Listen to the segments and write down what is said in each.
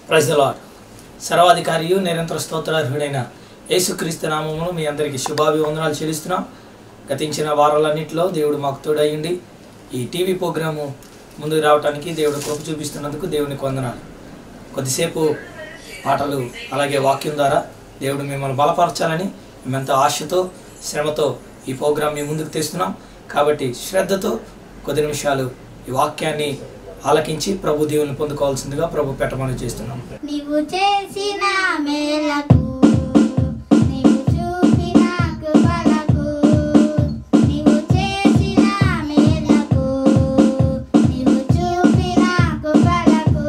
ప్రజల సర్వాధికారియు నిరంతర స్తోత్రార్హుడైన యేసుక్రీస్తు నామమును మీ అందరికీ శుభాభివందనాలు చెల్లిస్తున్నాం గతించిన వారాలన్నింటిలో దేవుడు మాకు తోడయ్యండి ఈ టీవీ ప్రోగ్రాము ముందుకు రావడానికి దేవుడు కృప చూపిస్తున్నందుకు దేవునికి వందనాలు కొద్దిసేపు పాటలు అలాగే వాక్యం ద్వారా దేవుడు మిమ్మల్ని బలపరచాలని మేమెంతో ఆశతో శ్రమతో ఈ ప్రోగ్రాం మీ ముందుకు తెస్తున్నాం కాబట్టి శ్రద్ధతో కొద్ది నిమిషాలు ఈ వాక్యాన్ని ఆలకించి ప్రభు దేవుని పొందుకోవాల్సిందిగా ప్రభు పెట్టమని చేస్తున్నాం నీవు చేసిన మేలకు నీవు చూపిన కృపలకు నీవు చేసిన మేలకు నీవు చూపిన కృపలకు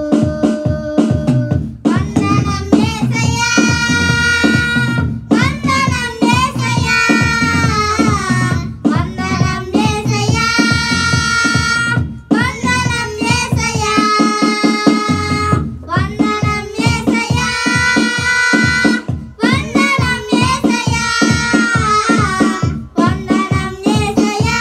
వందనం యేసయ్యా వందనం యేసయ్యా వందనం యేసయ్యా వందనం యేసయ్యా వందనం యేసయ్యా వందనం యేసయ్యా వందనం యేసయ్యా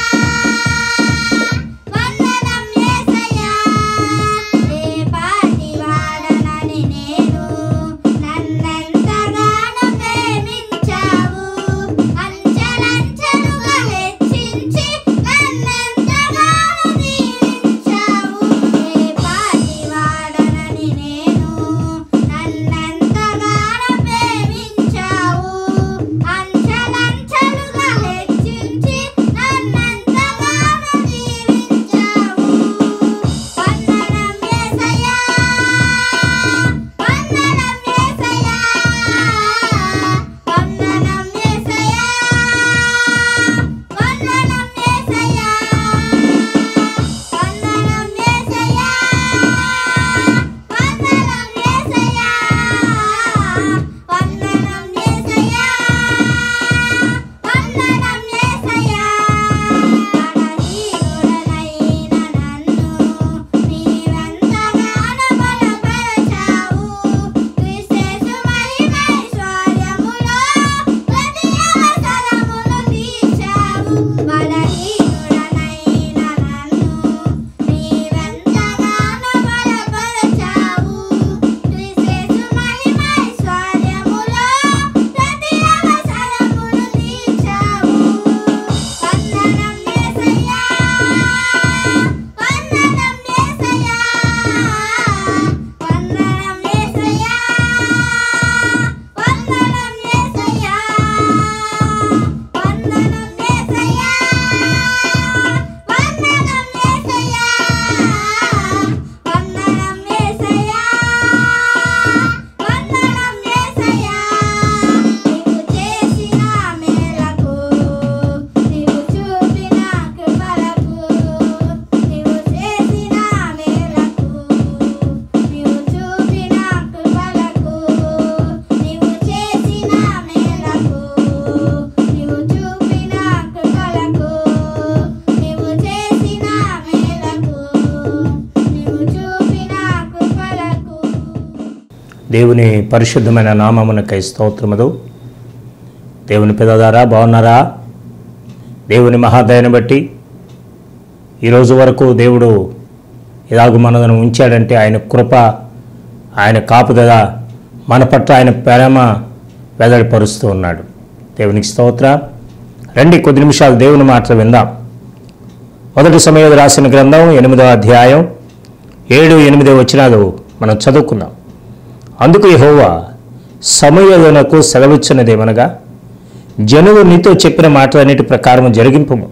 వందనం యేసయ్యా ఏ పాటి వాడనని నేను నన్నెంతగానో ప్రేమించావు అంచెలంచెలుగా హెచ్చించి నన్నెంతగానో దీవించావు ఏ పాటి వాడనని నేను నన్నెంతగానో ప్రేమించావు అంచెలంచెలుగా హెచ్చించి నన్నెంతగానో దీవించావు వందనం యేసయ్యా వందనం యేసయ్యా వందనం యేసయ్యా వందనం యేసయ్యా వందనం యేసయ్యా వందనం యేసయ్యా వందనం యేసయ్యా వందనం యేసయ్యా బలహీనుడనైన నన్ను నీవెంతగానో బలపరచావు క్రీస్తు మహిమైశ్వర్యములో ప్రతి అవసరమును తీర్చావు బలహీనుడనైన నన్ను నీవెంతగానో బలపరచావు క్రీస్తు మహిమైశ్వర్యములో ప్రతి అవసరమును తీర్చావు వందనం యేసయ్యా వందనం యేసయ్యా వందనం యేసయ్యా వందనం యేసయ్యా వందనం యేసయ్యా వందనం యేసయ్యా వందనం యేసయ్యా వందనం యేసయ్యా నీవు చేసిన మేలకు నీవు చూపిన కృపలకు నీవు చేసిన మేలకు నీవు చూపిన కృపలకు నీవు చేసిన మేలకు నీవు చూపిన కృపలకు నీవు చేసిన మేలకు నీవు చూపిన కృపలకు దేవుని పరిశుద్ధమైన నామమునకై స్తోత్రములు దేవుని పిల్లలారా బాగున్నారా దేవుని మహాదయను బట్టి ఈరోజు వరకు దేవుడు ఇలాగ మనను ఉంచాడంటే ఆయన కృప ఆయన కాపుదల మన పట్ల ఆయన ప్రేమ వెల్లడిపరుస్తూ ఉన్నాడు దేవునికి స్తోత్ర రండి కొద్ది నిమిషాలు దేవుని మాటలు విందాం మొదటి సమయం రాసిన గ్రంథం ఎనిమిదో అధ్యాయం ఏడు ఎనిమిదో వచ్చినాలు మనం చదువుకుందాం అందుకు యెహోవా సమయలకు సెలవిచ్చినదేమనగా జనులు నీతో చెప్పిన మాటలన్నిటి ప్రకారం జరిగింపుము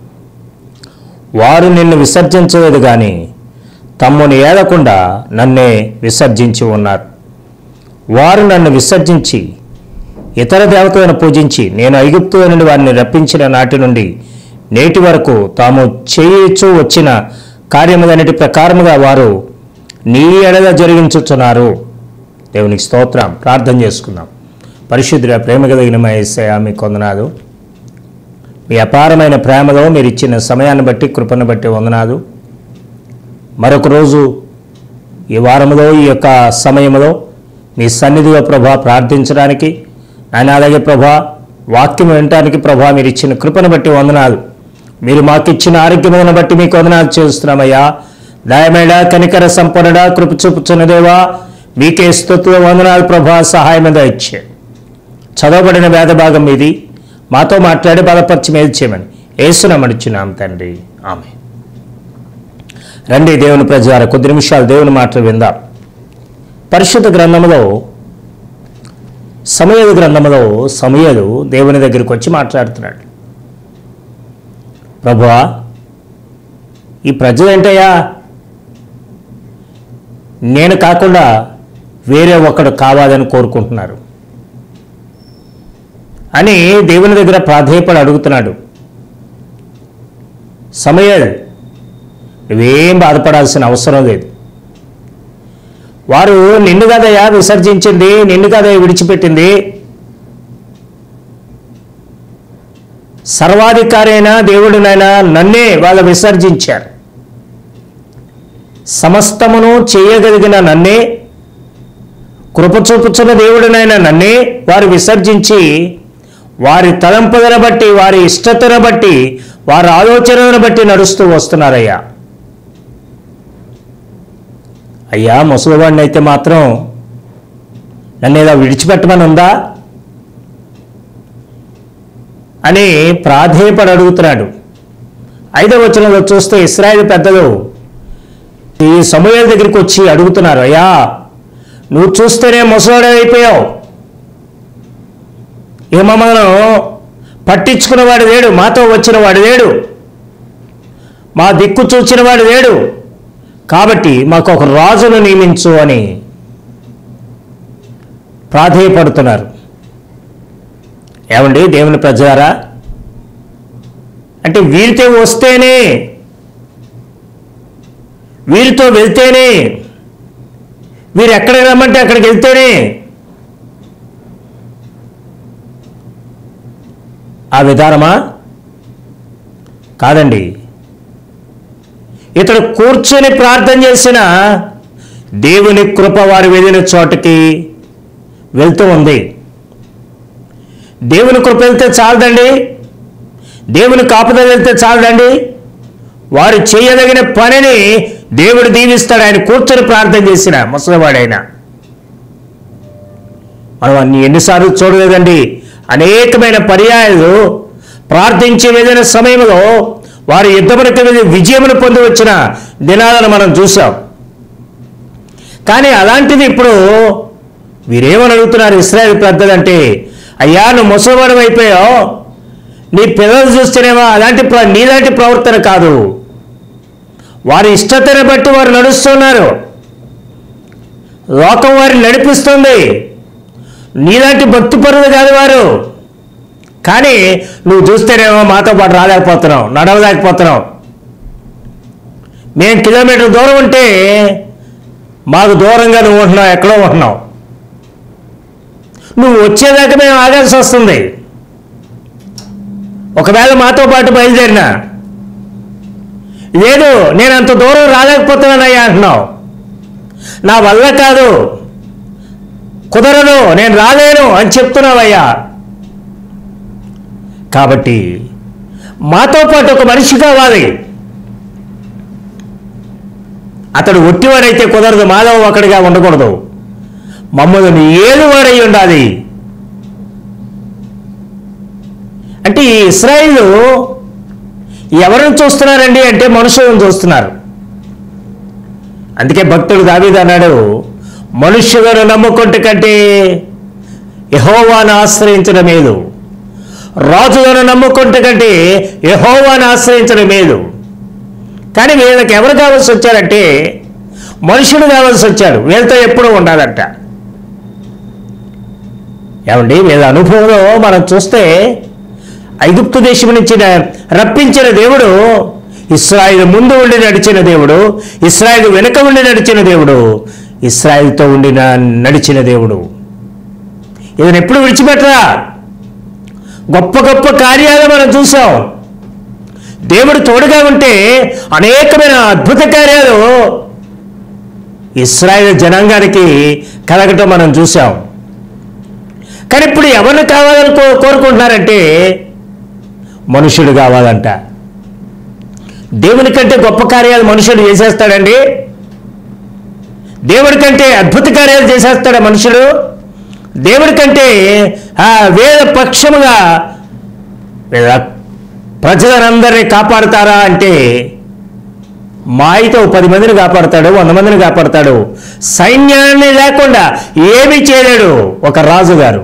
వారు నిన్ను విసర్జించలేదు కానీ తమ్ముని ఏడకుండా నన్నే విసర్జించి ఉన్నారు వారు నన్ను విసర్జించి ఇతర దేవతలను పూజించి నేను ఐగుప్తు నుండి వారిని రప్పించిన నాటి నుండి నేటి వరకు తాము చేయొచ్చు వచ్చిన కార్యములన్నిటి ప్రకారముగా వారు నీ ఎడల జరిగించుచున్నారు దేవునికి స్తోత్రం ప్రార్థన చేసుకుందాం పరిశుద్ధుల ప్రేమ కలిగిన మా యేసయ్య మీ కొందనాలు మీ అపారమైన ప్రేమలో మీరు ఇచ్చిన సమయాన్ని బట్టి కృపను బట్టి వందనాలు మరొక రోజు ఈ వారములో ఈ యొక్క సమయంలో మీ సన్నిధిలో ప్రభా ప్రార్థించడానికి ఆయన అలాగే ప్రభా వాక్యం వినటానికి ప్రభా మీరు ఇచ్చిన కృపను బట్టి వందనాలు మీరు మాకు ఇచ్చిన ఆరోగ్యములను బట్టి మీకు వందనాలు చేస్తున్నామయ్యా దయమేడ కనికర సంపన్నుడా కృప చూపుచున్న దేవా మీకే స్తుతుల వందనాలు ప్రభా సహాయం మీద ఇచ్చే చదవబడిన వేద భాగం మీది మాతో మాట్లాడి బలపరిచి మేలు చేయమని ఏసునమనిచ్చున్నాం తండ్రి ఆమె రండి దేవుని ప్రజార కొద్ది నిమిషాలు దేవుని మాటలు విందాం పరిశుద్ధ గ్రంథములో సమయలు గ్రంథములో సమయలు దేవుని దగ్గరికి వచ్చి మాట్లాడుతున్నాడు ప్రభువా ఈ ప్రజలు ఏంటయ్యా నేను కాకుండా వేరే ఒకడు కావాలని కోరుకుంటున్నారు అని దేవుని దగ్గర ప్రాధేయపడి అడుగుతున్నాడు సమయాలు నువ్వేం బాధపడాల్సిన అవసరం లేదు వారు నిన్ను కదయ్యా విసర్జించింది నిన్ను కదయ్యా విడిచిపెట్టింది సర్వాధికారి అయిన దేవుడినైనా నన్నే వాళ్ళు విసర్జించారు సమస్తమును చేయగలిగిన నన్నే కృప చూపుచున్న దేవుడినైనా నన్నే వారు విసర్జించి వారి తలంపులను బట్టి వారి ఇష్టతను బట్టి వారి ఆలోచనలను బట్టి నడుస్తూ వస్తున్నారయ్యా అయ్యా ముసలివాడిని అయితే మాత్రం నన్ను ఇలా విడిచిపెట్టమని ఉందా అని ప్రాధేయపడి అడుగుతున్నాడు ఐదవ వచనంలో చూస్తే ఇస్రాయేల్ పెద్దలు ఈ సమయాల దగ్గరికి వచ్చి అడుగుతున్నారు అయ్యా నువ్వు చూస్తేనే ముసలాడే అయిపోయావు ఇక మమ్మల్ని పట్టించుకున్న వాడు లేడు మాతో వచ్చిన వాడు లేడు మా దిక్కు చూచిన వాడు లేడు కాబట్టి మాకు ఒక రాజును నియమించు అని ప్రాధేయపడుతున్నారు ఏమండి దేవుని ప్రజారా అంటే వీరితో వస్తేనే వీరితో వెళ్తేనే వీరు ఎక్కడికి రమ్మంటే అక్కడికి వెళ్తేనే ఆ విధానమా కాదండి ఇతడు కూర్చొని ప్రార్థన చేసిన దేవుని కృప వారి వెళ్ళిన చోటకి వెళ్తూ ఉంది దేవుని కృప వెళ్తే చాలదండి దేవుని కాపుదల వెళ్తే చాలదండి వారు చేయదగిన పనిని దేవుడు దీవిస్తాడు ఆయన కూర్చొని ప్రార్థన చేసిన ముసలివాడైనా మనం అన్ని ఎన్నిసార్లు చూడలేదండి అనేకమైన పర్యాయాలు ప్రార్థించి వెళ్ళిన సమయంలో వారు యుద్ధములకు వెళ్ళి విజయమును పొంది వచ్చిన దినాలను మనం చూసాం కానీ అలాంటిది ఇప్పుడు వీరేమని అడుగుతున్నారు ఇస్రాయల్ పెద్దలంటే అయ్యా నువ్వు ముసలివాడు అయిపోయావు నీ పిల్లలు చూస్తేనేమో అలాంటి ప్ర నీలాంటి ప్రవర్తన కాదు వారి ఇష్టతను బట్టి వారు నడుస్తున్నారు లోకం వారిని నడిపిస్తుంది నీలాంటి భక్తిపరులు కాదు వారు కానీ నువ్వు చూస్తేనేమో మాతో పాటు రాలేకపోతున్నావు నడవలేకపోతున్నావు మేము కిలోమీటర్ దూరం ఉంటే మాకు దూరంగా నువ్వు ఉంటున్నావు ఎక్కడో ఉంటున్నావు నువ్వు వచ్చేదాకా మేము ఆగాల్సి వస్తుంది ఒకవేళ మాతో పాటు బయలుదేరినా లేదు నేను అంత దూరం రాలేకపోతున్నానయ్యా అంటున్నావు నా వల్ల కాదు కుదరదు నేను రాలేను అని చెప్తున్నావయ్యా కాబట్టి మాతో పాటు ఒక మనిషి కావాలి అతడు ఒట్టివాడైతే కుదరదు మాలో ఒకడిగా ఉండకూడదు మమ్మల్ని ఏలువాడై ఉండాలి అంటే ఈ ఇస్రాయిల్ ఎవరిని చూస్తున్నారండి అంటే మనుషులను చూస్తున్నారు అందుకే భక్తుడు దావీదు అన్నాడు మనుష్యులను నమ్ముకుంటే కంటే యహోవాను ఆశ్రయించడం మేలు రాజులను నమ్ముకుంటే కంటే యహోవాను ఆశ్రయించడం మేలు కానీ వీళ్ళకి ఎవరు కావాల్సి వచ్చారంటే మనుషుడు కావాల్సి వచ్చాడు వీళ్ళతో ఎప్పుడూ ఉండాలంట ఏమండి వీళ్ళ అనుభవంలో మనం చూస్తే ఐగుప్తు దేశం నుంచి న- రప్పించిన దేవుడు ఇస్రాయిల్ ముందు ఉండి నడిచిన దేవుడు ఇస్రాయిల్ వెనుక ఉండి నడిచిన దేవుడు ఇస్రాయిల్తో ఉండి న- నడిచిన దేవుడు ఇతను ఎప్పుడు విడిచిపెట్టరా గొప్ప గొప్ప కార్యాలు మనం చూసాం దేవుడు తోడుగా ఉంటే అనేకమైన అద్భుత కార్యాలు ఇస్రాయేల్ జనాంగానికి కలగటం మనం చూసాం కానీ ఇప్పుడు ఎవరిని కావాలని కో కోరుకుంటున్నారంటే మనుషుడు కావాలంట దేవుని కంటే గొప్ప కార్యాలు మనుషుడు చేసేస్తాడండి దేవుడి కంటే అద్భుత కార్యాలు చేసేస్తాడా మనుషుడు దేవుడి కంటే ఆ వేద పక్షముగా వేద ప్రజలందరినీ కాపాడుతారా అంటే మాయితో పది మందిని కాపాడతాడు వంద మందిని కాపాడతాడు సైన్యాన్ని లేకుండా ఏమీ చేయలేడు ఒక రాజుగారు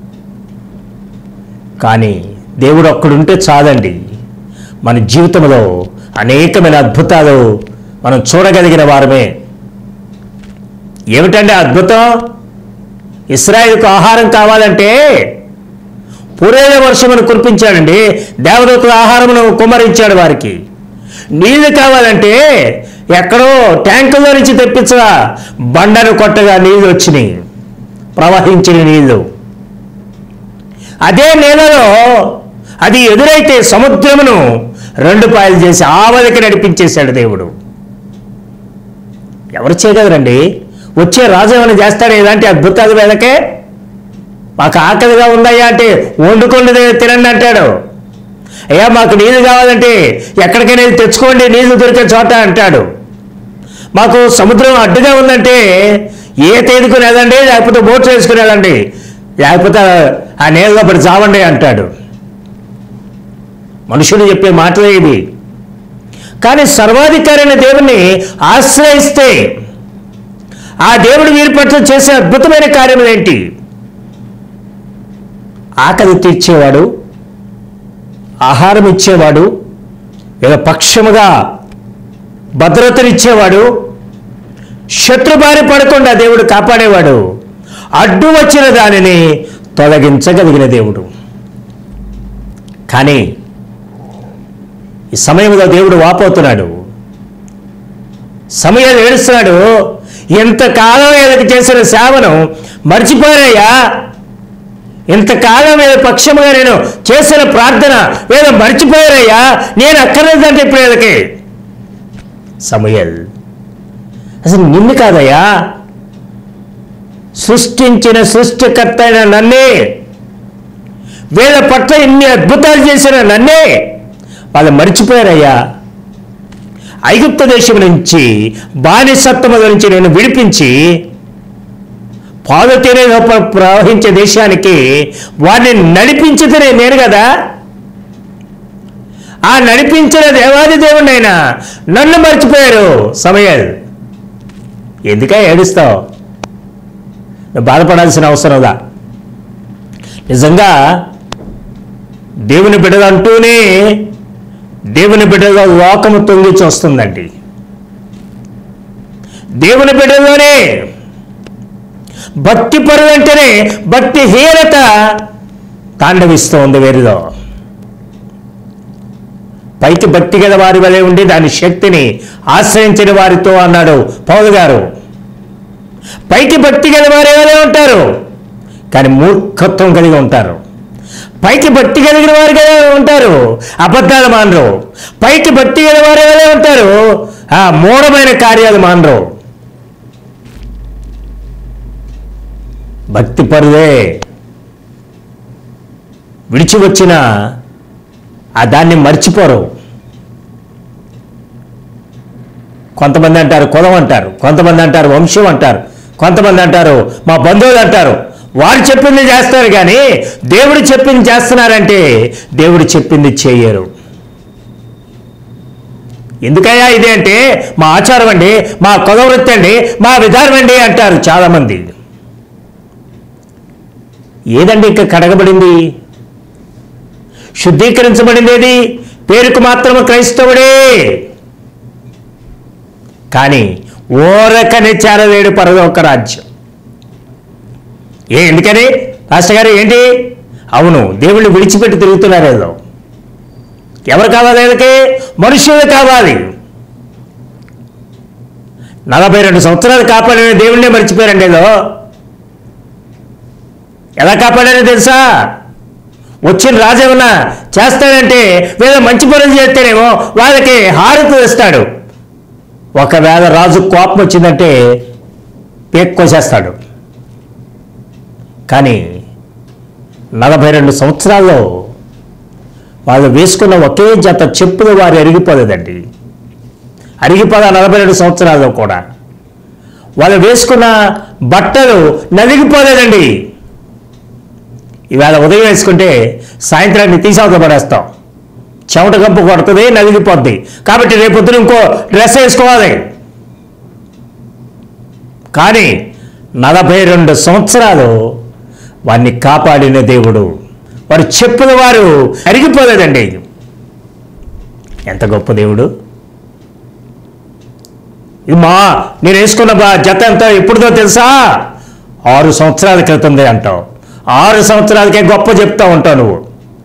కానీ దేవుడు ఒక్కడుంటే చాలండి మన జీవితంలో అనేకమైన అద్భుతాలు మనం చూడగలిగిన వారమే ఏమిటంటే అద్భుతం ఇస్రాయేల్కు ఆహారం కావాలంటే పురేల వర్షమును కురిపించాడండి దేవదూతల ఆహారమును కుమ్మరించాడు వారికి నీళ్లు కావాలంటే ఎక్కడో ట్యాంకులో నుంచి తెప్పించగా బండను కొట్టగా నీళ్లు వచ్చినాయి ప్రవహించిన నీళ్లు అదే నేలలో అది ఎదురైతే సముద్రమును రెండు పాయలు చేసి ఆవలికి నడిపించేశాడు దేవుడు ఎవరు చేయగలరండి వచ్చే రాజు ఏమైనా చేస్తాడు ఇలాంటి అద్భుతాలు వేదకే మాకు ఆకలిగా ఉందయ్యా అంటే వండుకోండి తినండి అంటాడు అయ్యా మాకు నీళ్ళు కావాలంటే ఎక్కడికైనా వెళ్ళి తెచ్చుకోండి నీళ్లు దొరికే చోట అంటాడు మాకు సముద్రం అడ్డుగా ఉందంటే ఏ తేదుకుని వెళ్ళండి లేకపోతే బోట్ వేసుకుని వెళ్ళండి లేకపోతే ఆ నీళ్ళలో పడి చావండి అంటాడు మనుషులు చెప్పే మాటలే ఇది కానీ సర్వాధికారి అయిన దేవుణ్ణి ఆశ్రయిస్తే ఆ దేవుడు వీరి పట్ల చేసే అద్భుతమైన కార్యములు ఏంటి ఆకలి తీర్చేవాడు ఆహారం ఇచ్చేవాడు ఏదో పక్షముగా భద్రతనిచ్చేవాడు శత్రుబారి పడకుండా దేవుడు కాపాడేవాడు అడ్డు వచ్చిన దానిని తొలగించగలిగిన దేవుడు కానీ ఈ సమయంలో దేవుడు వాపోతున్నాడు సమయాలు ఏడుస్తున్నాడు ఎంతకాలం వీళ్ళకి చేసిన సేవను మర్చిపోయారయ్యా ఇంతకాలం వీళ్ళ పక్షముగా నేను చేసిన ప్రార్థన వీళ్ళు మర్చిపోయారయ్యా నేను అక్కర్లేదంటే ఇప్పుడు వీళ్ళకి సమయల్ అసలు నిన్ను కాదయ్యా సృష్టించిన సృష్టికర్త అయిన నన్నే వీళ్ళ పట్ల ఇన్ని అద్భుతాలు చేసిన నన్నే వాళ్ళు మర్చిపోయారయ్యా ఐగుప్త దేశం నుంచి బానిసత్వముల నుంచి నేను విడిపించి పాలు తేనె లోపల ప్రవహించే దేశానికి వారిని నడిపించితేనే నేను కదా ఆ నడిపించిన దేవాది దేవుడైనా నన్ను మర్చిపోయారు సమయాలు ఎందుక ఏడుస్తావు నువ్వు బాధపడాల్సిన అవసరందా నిజంగా దేవుని బిడ్డలు అంటూనే దేవుని బిడ్డలో లోకము తొంగి చూస్తుందండి దేవుని బిడ్డలోనే భక్తి పరు వెంటనే భక్తి హీనత తాండవిస్తోంది వీరిలో పైకి భక్తి గల వారి వలె ఉండి దాని శక్తిని ఆశ్రయించిన వారితో అన్నాడు పౌలు గారు పైకి భక్తి గల వారి వలె ఉంటారు కానీ మూర్ఖత్వం కలిగి ఉంటారు పైకి భక్తి కలిగిన వారుగా ఉంటారు అబద్ధాలు మానరు పైకి భక్తి గల వారి వలె ఉంటారు ఆ మూఢమైన కార్యాలు మానరు భక్తి పరుదే విడిచి వచ్చిన ఆ దాన్ని మర్చిపోరు కొంతమంది అంటారు కులం అంటారు కొంతమంది అంటారు వంశం అంటారు కొంతమంది అంటారు మా బంధువులు అంటారు వారు చెప్పింది చేస్తారు కానీ దేవుడు చెప్పింది చేస్తున్నారంటే దేవుడు చెప్పింది చేయరు ఎందుకయ్యా ఇది అంటే మా ఆచారం అండి మా కుల వృత్తి అండి మా విధానం అండి అంటారు చాలామంది ఏదండి ఇంకా కడగబడింది శుద్ధీకరించబడింది ఏది పేరుకు మాత్రము క్రైస్తవుడే కానీ ఓరకనే చేరలేడు పరలోక రాజ్యం ఏ ఎందుకని పాస్టర్ గారు ఏంటి అవును దేవుణ్ణి విడిచిపెట్టి తిరుగుతున్నారు ఏదో ఎవరు కావాలి వీళ్ళకి మనుషులు కావాలి నలభై రెండు సంవత్సరాలు కాపాడిన దేవుణ్ణే మర్చిపోయారండి ఏదో ఎలా కాపాడారో తెలుసా వచ్చిన రాజు ఏమన్నా చేస్తాడంటే వీళ్ళ మంచి పనులు చేస్తేనేమో వాళ్ళకి హారతి ఇస్తాడు ఒకవేళ రాజు కోపం వచ్చిందంటే పేక్కోసేస్తాడు కానీ నలభై రెండు సంవత్సరాల్లో వాళ్ళు వేసుకున్న ఒకే జత చెప్పులు వారు అరిగిపోలేదండి అరిగిపోదా నలభై రెండు సంవత్సరాల్లో కూడా వాళ్ళు వేసుకున్న బట్టలు నలిగిపోలేదండి ఇవాళ ఉదయం వేసుకుంటే సాయంత్రాన్ని తీసావత పడేస్తాం చెమట కంపు కొడుతుంది నలిగిపోద్ది కాబట్టి రేపొద్దున ఇంకో డ్రెస్ వేసుకోవాలి కానీ నలభై రెండు సంవత్సరాలు వారిని కాపాడిన దేవుడు వారు చెప్పుల వారు అరిగిపోలేదండి ఎంత గొప్ప దేవుడు ఇది మా నేను వేసుకున్న బా జత ఎంత ఎప్పుడుదో తెలుసా ఆరు సంవత్సరాల క్రితందే అంటావు ఆరు సంవత్సరాలకే గొప్ప చెప్తా ఉంటావు నువ్వు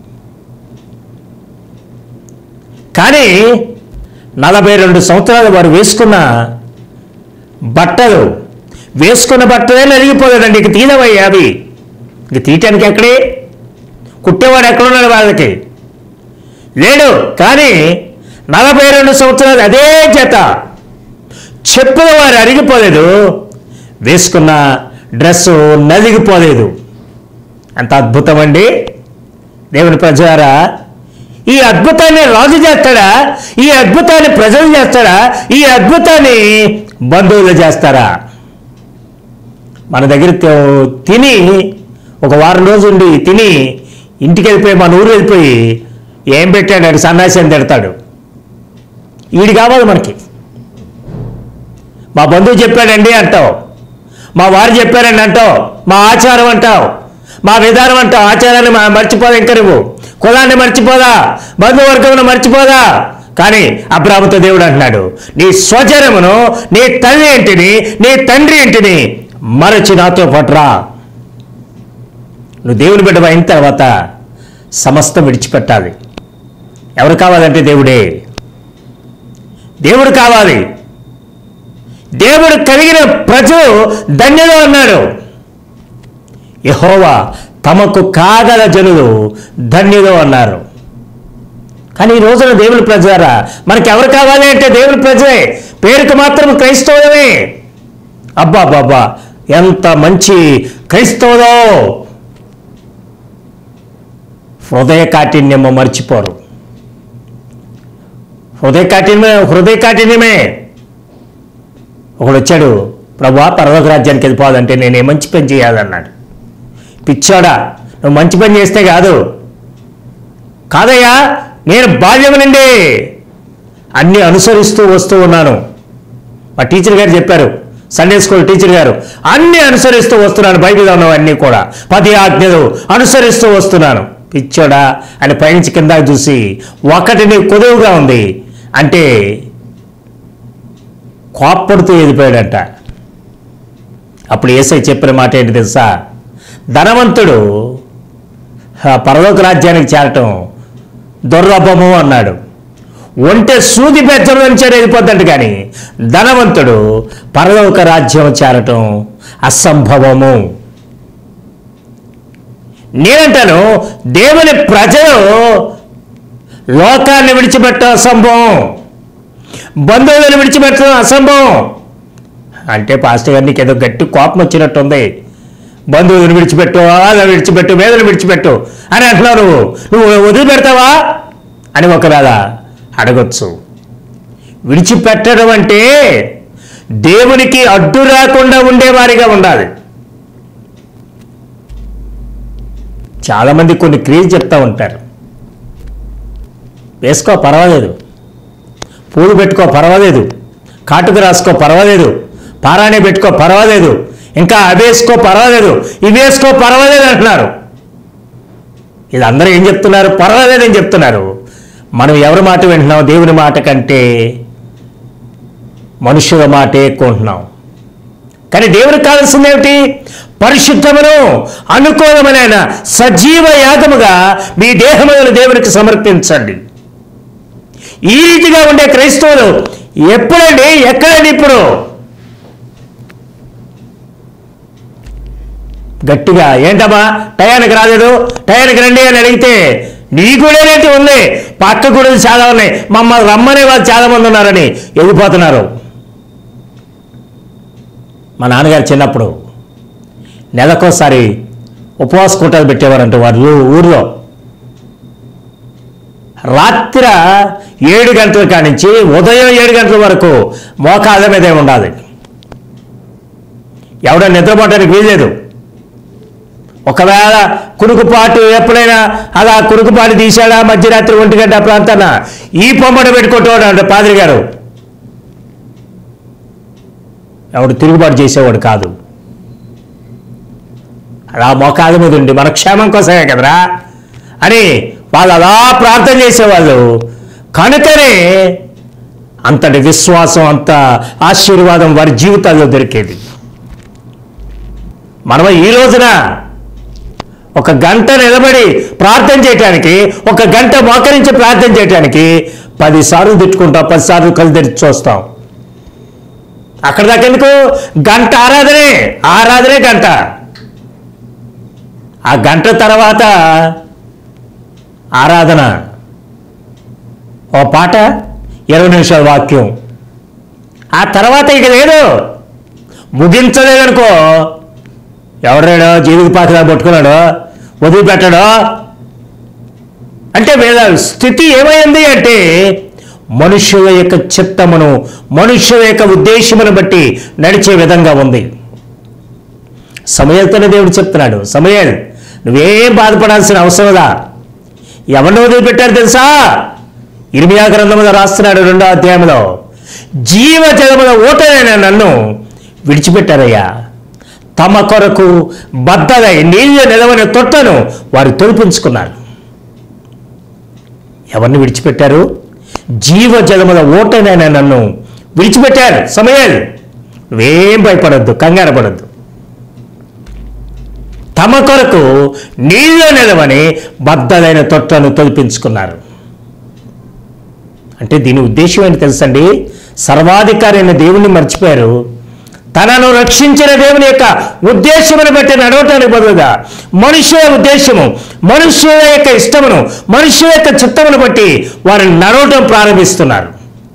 కానీ నలభై రెండు సంవత్సరాలు వారు వేసుకున్న బట్టలు వేసుకున్న బట్టలే నలిగిపోలేదండి ఇక తీయవయ్యా అవి ఇంక తీయటానికి ఎక్కడే కుట్టేవాడు ఎక్కడున్నాడు వాళ్ళకి లేడు కానీ నలభై రెండు సంవత్సరాలు అదే జత చెప్పుల వారు అరిగిపోలేదు వేసుకున్న డ్రెస్సు నలిగిపోలేదు అంత అద్భుతం అండి దేవుని ప్రజారా ఈ అద్భుతాన్ని రాజు చేస్తాడా ఈ అద్భుతాన్ని ప్రజలు చేస్తాడా ఈ అద్భుతాన్ని బంధువులు చేస్తారా మన దగ్గర తి- తిని ఒక వారం రోజులు ఉండి తిని ఇంటికి వెళ్ళిపోయి మన ఊరు వెళ్ళిపోయి ఏం పెట్టాడు సన్నాసి అని తిడతాడు వీడి కావాలి మనకి మా బంధువు చెప్పాడండి అంటావు మా వారు చెప్పారండి అంటావు మా ఆచారం అంటావు మా విధానం అంటావు ఆచారాన్ని మా- మర్చిపోదా ఇంకా నువ్వు కులాన్ని మర్చిపోదా బంధువర్గమును మర్చిపోదా కానీ అబ్రాహ్మతో దేవుడు అంటున్నాడు నీ స్వజనమును నీ తల్లి ఏంటిని నీ తండ్రి ఏంటిని మరచి నాతో పట్రా నువ్వు దేవుని బిడ్డ అయిన తర్వాత సమస్తం విడిచిపెట్టాలి ఎవరు కావాలంటే దేవుడే దేవుడు కావాలి దేవుడు కలిగిన ప్రజలు ధన్యులు అన్నాడు యహోవా తమకు కాగల జనులు ధన్యులు అన్నారు కానీ ఈ రోజున దేవుని ప్రజారా మనకి ఎవరు కావాలి అంటే దేవుని ప్రజలే పేరుకు మాత్రం క్రైస్తవులమే అబ్బా బాబా ఎంత మంచి క్రైస్తవులో హృదయ కాఠిన్యము మర్చిపోరు హృదయ కాఠిన్యమే హృదయ కాఠిన్యమే ఒకడు వచ్చాడు ప్రభా పర్వత రాజ్యానికి వెళ్ళిపోవాలంటే నేనే మంచి పని చేయాలన్నాడు పిచ్చోడా నువ్వు మంచి పని చేస్తే కాదు కాదయ్యా నేను బాల్యం నుండి అన్నీ అనుసరిస్తూ వస్తూ ఉన్నాను మా టీచర్ గారు చెప్పారు సండే స్కూల్ టీచర్ గారు అన్నీ అనుసరిస్తూ వస్తున్నాను బైబిల్లో ఉన్నవన్నీ కూడా పది ఆజ్ఞలు అనుసరిస్తూ వస్తున్నాను పిచ్చోడా అని పైనుంచి కింద చూసి ఒకటిని కొదువుగా ఉంది అంటే కోప్పడుతూ ఎదిపోయాడంట అప్పుడు ఏసై చెప్పిన మాట ఏంటి తెలుసా ధనవంతుడు ఆ పరలోక రాజ్యానికి చేరటం దుర్లభము అన్నాడు ఒంటె సూది బెచ్చం నుంచి వెళ్ళిపోద్దంట కానీ ధనవంతుడు పరలోక రాజ్యం చేరటం అసంభవము నేనంటాను దేవుని ప్రజలు లోకాన్ని విడిచిపెట్టడం అసంభవం బంధువులను విడిచిపెట్టడం అసంభవం అంటే పాస్టర్ గారు నీకు ఏదో గట్టి కోపం వచ్చినట్టుంది బంధువులను విడిచిపెట్టు వాళ్ళని విడిచిపెట్టు వేదలు విడిచిపెట్టు అని అంటున్నావు నువ్వు నువ్వు వదిలిపెడతావా అని ఒకవేళ అడగొచ్చు విడిచిపెట్టడం అంటే దేవునికి అడ్డు రాకుండా ఉండేవారిగా ఉండాలి చాలామంది కొన్ని క్రియలు చెప్తా ఉంటారు వేసుకో పర్వాలేదు పూలు పెట్టుకో పర్వాలేదు కాటుకు రాసుకో పర్వాలేదు పారాణి పెట్టుకో పర్వాలేదు ఇంకా అవి వేసుకో పర్వాలేదు ఇవి వేసుకో పర్వాలేదు అంటున్నారు ఇది అందరూ ఏం చెప్తున్నారు పర్వాలేదని చెప్తున్నారు మనం ఎవరి మాట వింటున్నాం దేవుని మాట కంటే మనుషుల మాటే కొంటున్నాం కానీ దేవునికి కావాల్సిందేమిటి పరిశుద్ధమును అనుకూలమైన సజీవ యాగముగా మీ దేహములను దేవునికి సమర్పించండి ఈ రీతిగా ఉండే క్రైస్తవులు ఎప్పుడండి ఎక్కడండి ఇప్పుడు గట్టిగా ఏంటమ్మా టయానికి రాలేదు టయానికి రండి అని అడిగితే నీ గుడేనేంటి ఉంది పక్క గుడులు చాలా ఉన్నాయి మమ్మల్ని రమ్మనే వాళ్ళు చాలా మంది ఉన్నారని వెళ్ళిపోతున్నారు మా నాన్నగారు చిన్నప్పుడు నెలకోసారి ఉపవాస కూటాలు పెట్టేవారంట వారి ఊ- ఊర్లో రాత్రి ఏడు గంటల కానించి ఉదయం ఏడు గంటల వరకు మోకాళ్ళ మీదే ఉండాలి ఎవడో నిద్రపోవటానికి వీల్లేదు ఒకవేళ కురుకుపాటు ఎప్పుడైనా అలా కురుకుపాటు తీశాడా మధ్యరాత్రి ఒంటి గంట ప్రాంతాన ఈ పొమ్మట పెట్టుకుంటూ పాదిరి గారు ఎవడు తిరుగుబాటు చేసేవాడు కాదు అలా మోకాల మీద ఉండి మన క్షేమం కోసమే కదరా అని వాళ్ళు అలా ప్రార్థన చేసేవాళ్ళు కనుకనే అంతటి విశ్వాసం అంత ఆశీర్వాదం వారి జీవితాల్లో దొరికేది మనం ఈ రోజున ఒక గంట నిలబడి ప్రార్థన చేయటానికి ఒక గంట మోకరించి ప్రార్థన చేయటానికి పదిసార్లు తిట్టుకుంటాం పదిసార్లు కళ్ళు తెరిచి చూస్తాం అక్కడ దాకా ఎందుకు గంట ఆరాధనే ఆరాధనే గంట ఆ గంట తర్వాత ఆరాధన ఓ పాట ఇరవై నిమిషాల వాక్యం ఆ తర్వాత ఇక లేదు ముగించలేదనుకో ఎవడాడో జీవిత పాత్ర పట్టుకున్నాడో వదిలిపెట్టాడో అంటే వీళ్ళ స్థితి ఏమైంది అంటే మనుషుల యొక్క చిత్తమును మనుషుల యొక్క ఉద్దేశమును బట్టి నడిచే విధంగా ఉంది సమయలతోనే దేవుడు చెప్తున్నాడు సమయల్ నువ్వేం బాధపడాల్సిన అవసరంలా ఎవరిని వదిలిపెట్టారు తెలుసా ఇర్మియా గ్రంథంలో రాస్తున్నాడు రెండో అధ్యాయంలో జీవ జలముల ఓటనైన నన్ను విడిచిపెట్టారయ్యా తమ కొరకు బద్దలై నీళ్ళు నిలవని తొట్టను వారు తొలిపించుకున్నారు ఎవరిని విడిచిపెట్టారు జీవ జలముల ఓటనైన నన్ను విడిచిపెట్టారు సమయాలు నువ్వేం భయపడద్దు కంగారు పడద్దు తమ కొరకు నీళ్ళు నిలవని బద్దలైన తొట్టను తొలిపించుకున్నారు అంటే దీని ఉద్దేశం ఏంటి తెలుసండి సర్వాధికారి అయిన దేవుణ్ణి మర్చిపోయారు తనను రక్షించిన దేవుని యొక్క ఉద్దేశమును బట్టి నడవటానికి బదులుగా మనుషుల ఉద్దేశము మనుషుల యొక్క ఇష్టమును మనుషుల యొక్క చిత్తమును బట్టి వారు నడవటం ప్రారంభిస్తున్నారు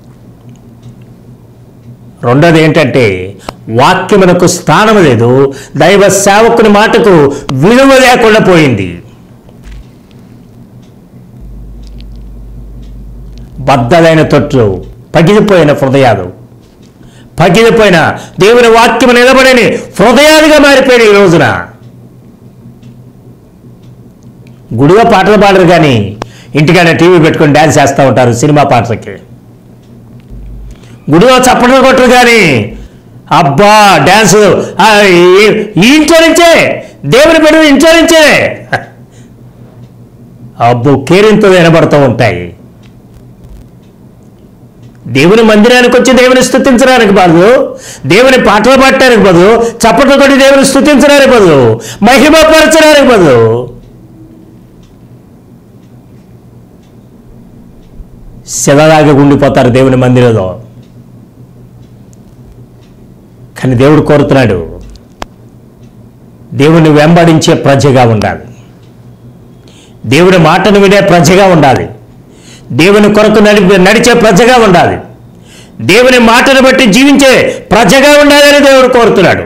రెండోది ఏంటంటే వాక్యమునకు స్థానం లేదు దైవ సేవకుని మాటకు విలువ లేకుండా పోయింది బద్దలైన తొట్లు పగిలిపోయిన హృదయాలు పగిలిపోయిన దేవుని వాక్యము నిలబడని హృదయాలుగా మారిపోయిన ఈ రోజున గుడిలో పాటలు పాడరు కానీ ఇంటికాడ టీవీ పెట్టుకొని డ్యాన్స్ చేస్తూ ఉంటారు సినిమా పాటలకి గుడిలో చప్పట్లు కొట్టరు కానీ అబ్బా డ్యాన్స్ ఆ, ఈ- ఈ ఇంట్లో నుంచే దేవుని బిడ్డ ఇంట్లో నుంచే అబ్బో కేరింతో వినబడుతూ ఉంటాయి దేవుని మందిరానికి వచ్చి దేవుని స్థుతించడానికి బదులు దేవుని పాటలు పాడటానికి బదులు చప్పట్లు కొట్టి దేవుని స్థుతించడానికి బదులు మహిమపరచడానికి బదులు శిలలాగా ఉండిపోతారు దేవుని మందిరంలో కానీ దేవుడు కోరుతున్నాడు దేవుని వెంబడించే ప్రజగా ఉండాలి దేవుని మాటను వినే ప్రజగా ఉండాలి దేవుని కొరకు నడిపి నడిచే ప్రజగా ఉండాలి దేవుని మాటను బట్టి జీవించే ప్రజగా ఉండాలని దేవుడు కోరుతున్నాడు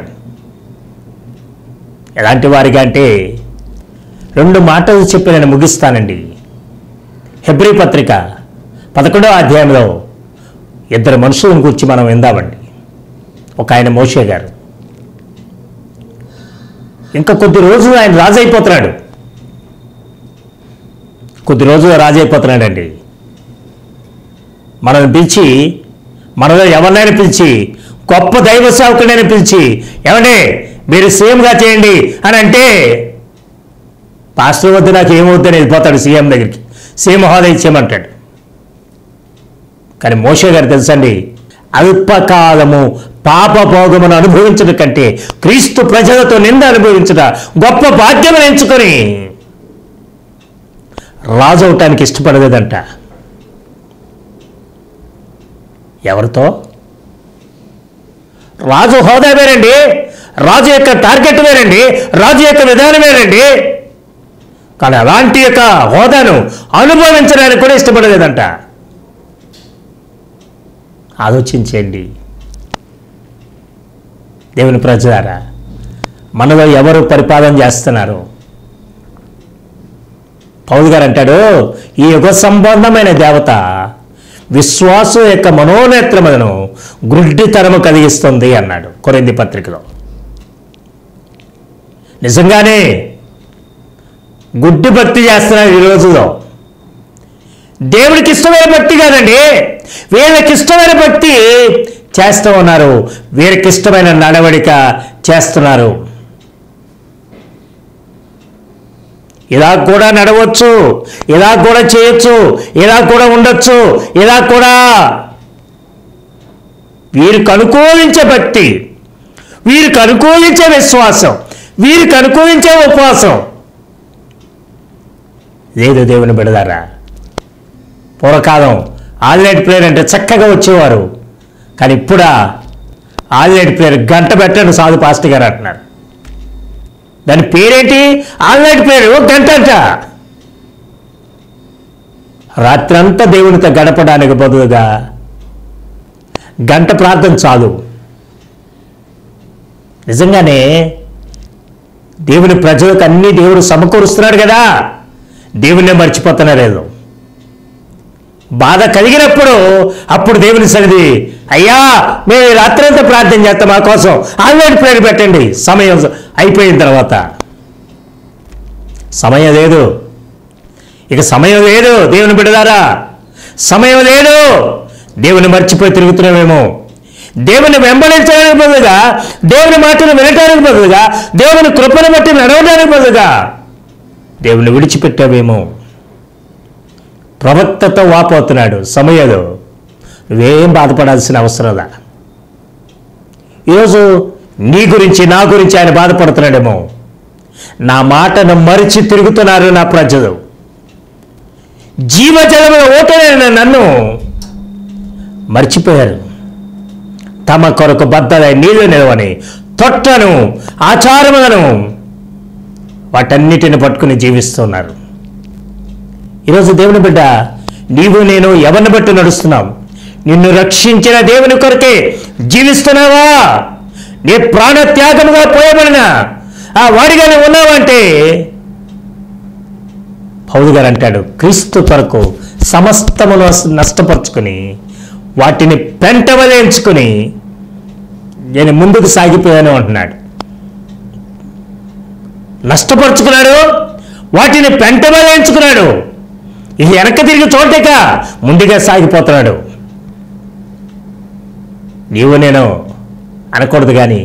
ఎలాంటి వారిగా అంటే రెండు మాటలు చెప్పి నేను ముగిస్తానండి హెబ్రి పత్రిక పదకొండవ అధ్యాయంలో ఇద్దరు మనుషులను గురించి మనం విందామండి ఒక ఆయన మోషే గారు ఇంకా కొద్ది రోజులు ఆయన రాజు అయిపోతున్నాడు కొద్ది రోజులు రాజు అయిపోతున్నాడండి మనల్ని పిలిచి మనలో ఎవరినైనా పిలిచి గొప్ప దైవ సేవకుడైనా పిలిచి ఏమండి మీరు సీఎంగా చేయండి అని అంటే పాస్టర్ వద్ద నాకు ఏమవుద్దని వెళ్ళిపోతాడు సీఎం దగ్గరికి సీఎం హోదా ఇచ్చేయమంటాడు కానీ మోషే గారు తెలుసండి అల్పకాలము పాప భోగమును అనుభవించడం కంటే క్రీస్తు ప్రజలతో నింద అనుభవించట గొప్ప భాగ్యమును ఎంచుకొని రాజు అవటానికి ఇష్టపడలేదంట ఎవరితో రాజు హోదా వేరండి రాజు యొక్క టార్గెట్ వేరండి రాజు యొక్క విధానం వేరండి కానీ అలాంటి యొక్క హోదాను అనుభవించడానికి కూడా ఇష్టపడలేదంట ఆలోచించండి దేవుని ప్రజలారా మనలో ఎవరు పరిపాలన చేస్తున్నారు పౌలు గారు అంటాడు ఈ యుగ సంబంధమైన దేవత విశ్వాసం యొక్క మనోనేత్రములను గుడ్డితనము కలిగిస్తుంది అన్నాడు కొరింది పత్రికలో నిజంగానే గుడ్డి భక్తి చేస్తున్నారు ఈ రోజులో దేవుడికి ఇష్టమైన భక్తి కాదండి వీళ్ళకి ఇష్టమైన భక్తి చేస్తూ ఉన్నారు వీరికి ఇష్టమైన నడవడిక చేస్తున్నారు ఇలా కూడా నడవచ్చు ఇలా కూడా చేయొచ్చు ఇలా కూడా ఉండొచ్చు ఇలా కూడా వీరికి అనుకూలించే భక్తి వీరికి అనుకూలించే విశ్వాసం వీరికి అనుకూలించే ఉపవాసం లేదు దేవుని బిడదారా పూర్వకాలం ఆల్రెడీ ప్లేయర్ అంటే చక్కగా వచ్చేవారు కానీ ఇప్పుడా ఆల్రెడీ ప్లేయర్ గంట పెట్టండి సాధు పాస్టర్ గారు అంటున్నారు దాని పేరేంటి ఆల్రెడీ ప్లేయర్ గంట అంట రాత్రంతా దేవునితో గడపడానికి బదులుగా గంట ప్రార్థన చాలు నిజంగానే దేవుని ప్రజలకు అన్ని దేవుడు సమకూరుస్తున్నాడు కదా దేవుణ్ణే మర్చిపోతున్నారేదో బాధ కలిగినప్పుడు అప్పుడు దేవుని సన్నిధి అయ్యా మేము ఈ రాత్రంతా ప్రార్థన చేస్తాం మా కోసం ఆల్రెడీ ప్రేరు పెట్టండి సమయం అయిపోయిన తర్వాత సమయం లేదు ఇక సమయం లేదు దేవుని బిడదారా సమయం లేదు దేవుని మర్చిపోయి తిరుగుతున్నామేమో దేవుని వెంబడించడానికి బదులుగా దేవుని మాటను వినటానికి బదులుగా దేవుని కృపను బట్టి నడవడానికి బదులుగా దేవుని విడిచిపెట్టావేమో ప్రవక్తతో వాపోతున్నాడు సమయంలో నువ్వేం బాధపడాల్సిన అవసరంలా ఈరోజు నీ గురించి నా గురించి ఆయన బాధపడుతున్నాడేమో నా మాటను మరిచి తిరుగుతున్నారు నా ప్రజలు జీవజలముల ఓటైన నన్ను మర్చిపోయారు తమ కొరకు బద్దలై నీళ్లు నిలవని తొట్టను ఆచారములను వాటన్నిటిని పట్టుకుని జీవిస్తున్నారు ఈరోజు దేవుని బిడ్డ నీవు నేను ఎవరిని బట్టి నడుస్తున్నాం నిన్ను రక్షించిన దేవుని కొరకే జీవిస్తున్నావా నీ ప్రాణ త్యాగముగా పోయబడిన ఆ వాడిగానే ఉన్నావంటే పౌలు గారు అంటాడు క్రీస్తు కొరకు సమస్తమును నష్టపరుచుకుని వాటిని పెంటవలేంచుకుని నేను ముందుకు సాగిపోయాను అంటున్నాడు నష్టపరుచుకున్నాడు వాటిని పెంటవలేంచుకున్నాడు ఇది వెనక్కి తిరిగి చూడక ముందుగా సాగిపోతున్నాడు నీవు నేను అనకూడదు కానీ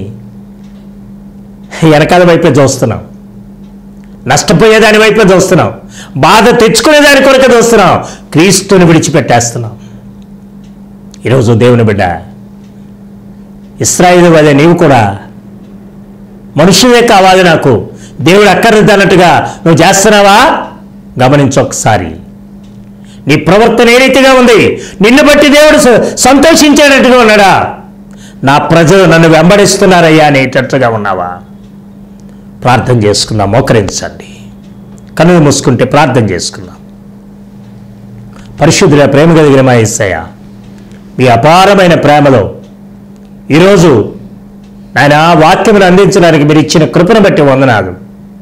వెనకాల వైపే చూస్తున్నాం నష్టపోయేదాని వైపే చూస్తున్నాం బాధ తెచ్చుకునే దాని కొరకే చూస్తున్నాం క్రీస్తుని విడిచిపెట్టేస్తున్నాం ఈరోజు దేవుని బిడ్డ ఇస్రాయిల్ వలె నీవు కూడా మనుషులే కావాలి నాకు దేవుడు అక్కర్లేదు అన్నట్టుగా నువ్వు చేస్తున్నావా గమనించు ఒకసారి నీ ప్రవర్తన ఏ రీతిగా ఉంది నిన్ను బట్టి దేవుడు స- సంతోషించేటట్టుగా ఉన్నాడా నా ప్రజలు నన్ను వెంబడిస్తున్నారయ్యా అనేటట్టుగా ఉన్నావా ప్రార్థన చేసుకుందాం మోకరించండి కన్నులు మూసుకుంటే ప్రార్థన చేసుకుందాం పరిశుద్ధుల ప్రేమ కలిగిన మా యేసయ్య మీ అపారమైన ప్రేమలో ఈరోజు ఆయన వాక్యమును అందించడానికి మీరు ఇచ్చిన కృపను బట్టి వందనాలు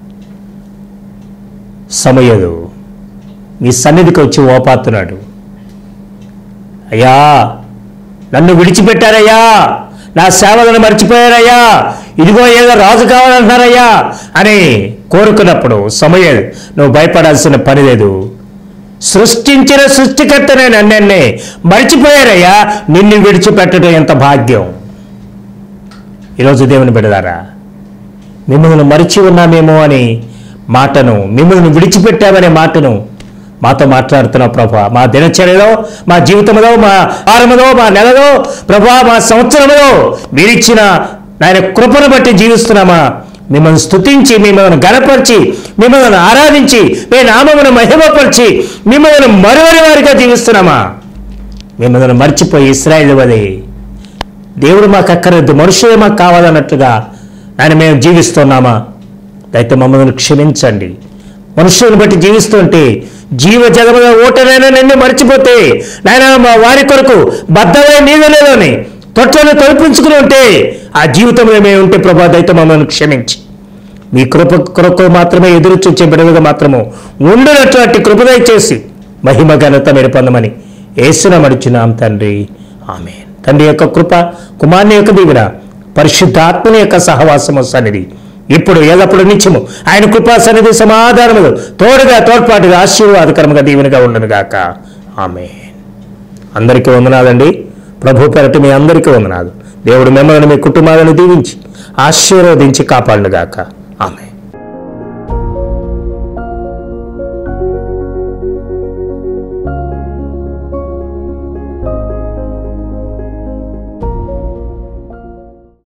సమయదు మీ సన్నిధికి వచ్చి ఓపాతున్నాడు అయ్యా నన్ను విడిచిపెట్టారయ్యా నా సేవలను మర్చిపోయారయ్యా ఇదిగో ఏదో రాజు కావాలంటున్నారయ్యా అని కోరుకున్నప్పుడు సమయం నువ్వు భయపడాల్సిన పని లేదు సృష్టించిన సృష్టికర్తనే నన్నే మర్చిపోయారయ్యా నిన్ను విడిచిపెట్టడం ఎంత భాగ్యం ఈరోజు దేవుని బిడదారా మిమ్మల్ని మరిచి ఉన్నామేమో అని మాటను మిమ్మల్ని విడిచిపెట్టామనే మాటను మాతో మాట్లాడుతున్నావు ప్రభా మా దినచర్యలో మా జీవితంలో మా వారములో మా నెలలో ప్రభా మా సంవత్సరంలో మీరిచ్చిన నాయన కృపను బట్టి జీవిస్తున్నామా మిమ్మల్ని స్తుతించి మిమ్మల్ని గణపరిచి మిమ్మల్ని ఆరాధించి మీ నామమును మహిమపరిచి మిమ్మల్ని మరువని వారిగా జీవిస్తున్నామా మిమ్మల్ని మర్చిపోయి ఇస్రాయేల్ వలె దేవుడు మాకు అక్కర్లేదు మనుషులే మాకు కావాలన్నట్టుగా ఆయన మేము జీవిస్తున్నామా అయితే మమ్మల్ని క్షమించండి మనుషులను బట్టి జీవిస్తుంటే జీవ జగముల ఓటనైనా నిన్ను మర్చిపోతే నాయన మా వారి కొరకు బద్దలై నీళ్ళలోని తొట్లను తొలిపించుకుని ఉంటే ఆ జీవితంలో మేము ఉంటే ప్రభా దైతే మమ్మల్ని క్షమించి మీ కృప కొరకు మాత్రమే ఎదురు చూచే బిడలుగా మాత్రము ఉండునటువంటి కృప దయచేసి మహిమ ఘనత మీరు పొందమని ఏసున మడుచున్నాం తండ్రి ఆమె తండ్రి యొక్క కృప కుమారుని యొక్క దిగున పరిశుద్ధాత్మని యొక్క సహవాసము సన్నిధి ఇప్పుడు ఎల్లప్పుడు నిత్యము ఆయన కృపా సన్నిధి సమాధానములు తోడుగా తోడ్పాటుగా ఆశీర్వాదకరముగా దీవెనగా ఉండను గాక ఆమె అందరికీ వందనాలండి ప్రభు పెరటి మీ అందరికీ వందనాలు దేవుడు మిమ్మల్ని మీ కుటుంబాలను దీవించి ఆశీర్వదించి కాపాడునుగాక ఆమె